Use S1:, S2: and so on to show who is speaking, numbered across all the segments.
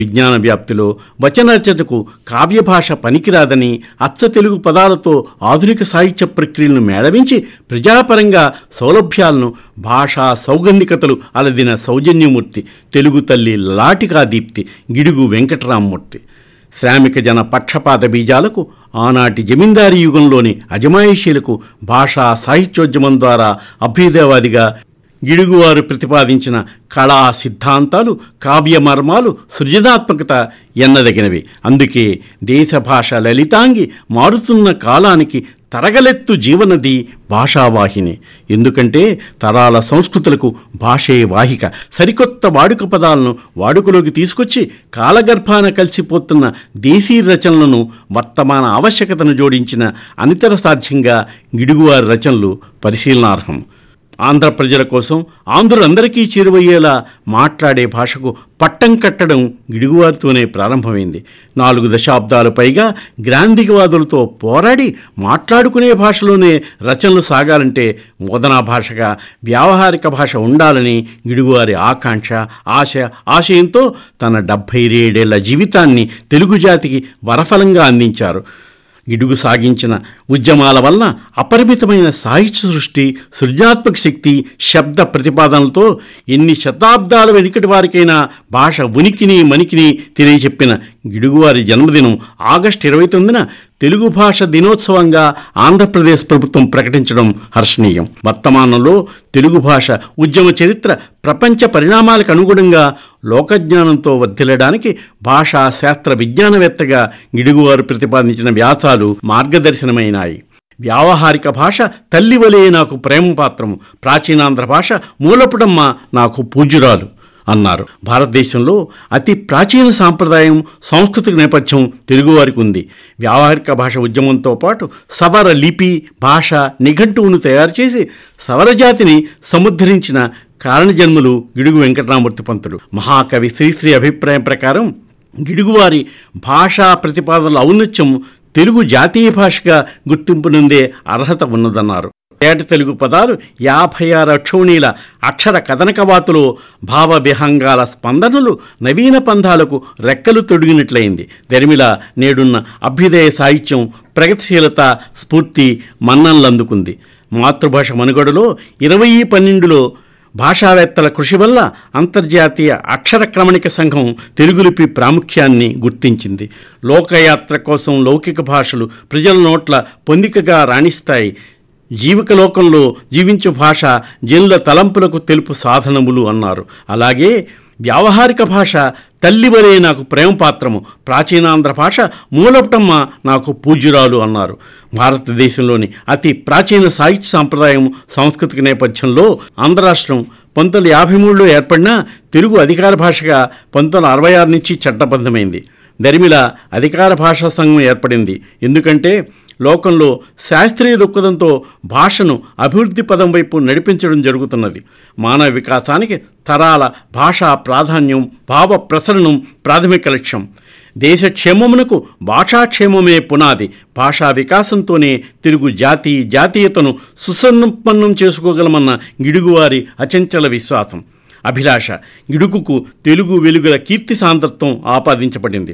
S1: విజ్ఞాన వ్యాప్తిలో వచనరచనకు కావ్యభాష పనికిరాదని అచ్చ తెలుగు పదాలతో ఆధునిక సాహిత్య ప్రక్రియలను మేళవించి ప్రజాపరంగా సౌలభ్యాలను భాషా సౌగంధికతలు అలదిన సౌజన్యమూర్తి తెలుగు తల్లి లాటికా దీప్తి గిడుగు వెంకటరామమూర్తి శ్రామిక జన పక్షపాత బీజాలకు ఆనాటి జమీందారీ యుగంలోని అజమాయిషీలకు భాషా సాహిత్యోద్యమం ద్వారా అభ్యుదయవాదిగా గిడుగువారు ప్రతిపాదించిన కళా సిద్ధాంతాలు కావ్య మర్మాలు సృజనాత్మకత ఎన్నదగినవి అందుకే దేశ భాష లలితాంగి మారుతున్న కాలానికి తరగలెత్తు జీవనది భాషావాహిని ఎందుకంటే తరాల సంస్కృతులకు భాషే వాహిక సరికొత్త వాడుక పదాలను వాడుకలోకి తీసుకొచ్చి కాలగర్భాన కలిసిపోతున్న దేశీ రచనలను వర్తమాన ఆవశ్యకతను జోడించిన అనితర సాధ్యంగా గిడుగువారి రచనలు పరిశీలనార్హం ఆంధ్ర ప్రజల కోసం ఆంధ్రులందరికీ చేరువయ్యేలా మాట్లాడే భాషకు పట్టం కట్టడం గిడుగువారితోనే ప్రారంభమైంది నాలుగు దశాబ్దాలు పైగా గ్రాంధికవాదులతో పోరాడి మాట్లాడుకునే భాషలోనే రచనలు సాగాలంటే మోదనా భాషగా వ్యావహారిక భాష ఉండాలని గిడుగువారి ఆకాంక్ష ఆశ ఆశయంతో తన డెబ్భై ఏడేళ్ల జీవితాన్ని తెలుగు జాతికి వరఫలంగా అందించారు గిడుగు సాగించిన ఉద్యమాల వలన అపరిమితమైన సాహిత్య సృష్టి సృజనాత్మక శక్తి శబ్ద ప్రతిపాదనలతో ఎన్ని శతాబ్దాల వెనుకటి వారికైనా భాష ఉనికిని మనికిని తెలియచెప్పిన గిడుగువారి జన్మదినం ఆగస్టు ఇరవై తొమ్మిదిన తెలుగు భాష దినోత్సవంగా ఆంధ్రప్రదేశ్ ప్రభుత్వం ప్రకటించడం హర్షణీయం వర్తమానంలో తెలుగు భాష ఉద్యమ చరిత్ర ప్రపంచ పరిణామాలకు అనుగుణంగా లోకజ్ఞానంతో వర్ధిల్లడానికి భాషా శాస్త్ర విజ్ఞానవేత్తగా గిడుగువారు ప్రతిపాదించిన వ్యాసాలు మార్గదర్శనమైనాయి వ్యావహారిక భాష తల్లివలే నాకు ప్రేమ పాత్రము ప్రాచీనాంధ్ర భాష మూలపుడమ్మ నాకు పూజ్యురాలు అన్నారు భారతదేశంలో అతి ప్రాచీన సాంప్రదాయం సాంస్కృతిక నేపథ్యం తెలుగువారికి ఉంది వ్యావహారిక భాష ఉద్యమంతో పాటు సవర లిపి భాష నిఘంటువును తయారు చేసి సవరజాతిని సముద్ధరించిన కారణజన్ములు గిడుగు వెంకటరామూర్తి పంతులు మహాకవి శ్రీశ్రీ అభిప్రాయం ప్రకారం గిడుగువారి భాషా ప్రతిపాదనల ఔన్నత్యం తెలుగు జాతీయ భాషగా గుర్తింపు నొందే అర్హత ఉన్నదన్నారు ఏట తెలుగు పదాలు యాభై ఆరు అక్షోణీల అక్షర కథనకవాతులో భావ విహంగాల స్పందనలు నవీన పంథాలకు రెక్కలు తొడిగినట్లయింది దరిమిల నేడున్న అభ్యుదయ సాహిత్యం ప్రగతిశీలత స్ఫూర్తి మన్ననలందుకుంది మాతృభాష మనుగడలో ఇరవై పన్నెండులో భాషావేత్తల కృషి వల్ల అంతర్జాతీయ అక్షర క్రమణిక సంఘం తెలుగు లిపి ప్రాముఖ్యాన్ని గుర్తించింది లోకయాత్ర కోసం లౌకిక భాషలు ప్రజల నోట్ల పొందికగా రాణిస్తాయి జీవిక లోకంలో జీవించు భాష జనుల తలంపులకు తెలుపు సాధనములు అన్నారు అలాగే వ్యావహారిక భాష తల్లివలే నాకు ప్రేమ పాత్రము ప్రాచీనాంధ్ర భాష మూలపటమ్మ నాకు పూజ్యురాలు అన్నారు భారతదేశంలోని అతి ప్రాచీన సాహిత్య సాంప్రదాయం సాంస్కృతిక నేపథ్యంలో ఆంధ్ర రాష్ట్రం పంతొమ్మిది వందల యాభై మూడులో ఏర్పడిన తెలుగు అధికార భాషగా పంతొమ్మిది వందల అరవై ఆరు నుంచి చట్టబద్ధమైంది దరిమిల అధికార భాషా సంఘం ఏర్పడింది ఎందుకంటే లోకంలో శాస్త్రీయ దృక్పథంతో భాషను అభివృద్ధి పదం వైపు నడిపించడం జరుగుతున్నది మానవ వికాసానికి తరాల భాషా ప్రాధాన్యం భావ ప్రసరణం ప్రాథమిక లక్ష్యం దేశ క్షేమమునకు భాషాక్షేమమే పునాది భాషా వికాసంతోనే తెలుగు జాతి జాతీయతను సుసంపన్నం చేసుకోగలమన్న గిడుగువారి అచంచల విశ్వాసం అభిలాష గిడుగుకు తెలుగు వెలుగుల కీర్తి సాంద్రత్వం ఆపాదించబడింది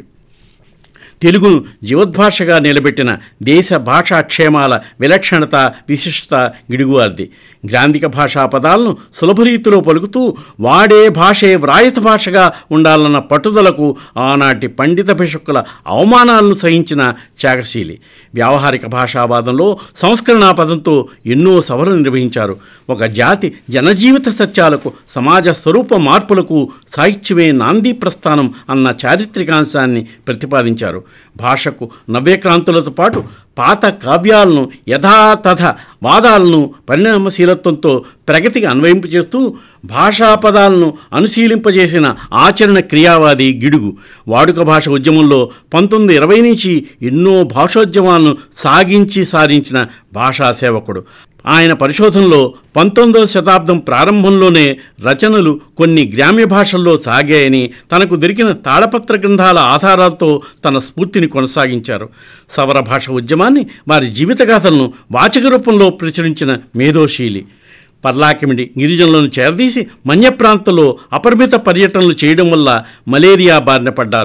S1: తెలుగును జీవోద్భాషగా నిలబెట్టిన దేశ భాషా క్షేమాల విలక్షణత విశిష్టత గిడుగువారిది గ్రాంధిక భాషా పదాలను సులభ రీతిలో పలుకుతూ వాడే భాషే వ్రాయత భాషగా ఉండాలన్న పట్టుదలకు ఆనాటి పండిత భిషక్కుల అవమానాలను సహించిన త్యాగశీలి వ్యావహారిక భాషావాదంలో సంస్కరణా పదంతో ఎన్నో సభలు నిర్వహించారు ఒక జాతి జనజీవిత సత్యాలకు సమాజ స్వరూప మార్పులకు సాహిత్యమే నాంది ప్రస్థానం అన్న చారిత్రకాంశాన్ని ప్రతిపాదించారు భాషకు నవ్యక్రాంతులతో పాటు పాత కావ్యాలను యథాతథ వాదాలను పరిణామశీలత్వంతో ప్రగతికి అన్వయింపు చేస్తూ భాషా పదాలను అనుశీలింపజేసిన ఆచరణ క్రియావాది గిడుగు వాడుక భాష ఉద్యమంలో పంతొమ్మిది ఇరవై నుంచి ఎన్నో భాషోద్యమాలను సాగించి సాధించిన భాషా సేవకుడు ఆయన పరిశోధనలో పంతొమ్మిదవ శతాబ్దం ప్రారంభంలోనే రచనలు కొన్ని గ్రామ్య భాషల్లో సాగాయని తనకు దొరికిన తాళపత్ర గ్రంథాల ఆధారాలతో తన స్ఫూర్తిని కొనసాగించారు సవర భాష ఉద్యమాన్ని వారి జీవితగాథలను వాచక రూపంలో ప్రచురించిన మేధోశీలి పర్లాకిమిడి గిరిజనులను చేరదీసి మన్య ప్రాంతంలో అపరిమిత పర్యటనలు చేయడం వల్ల మలేరియా బారిన పడ్డారు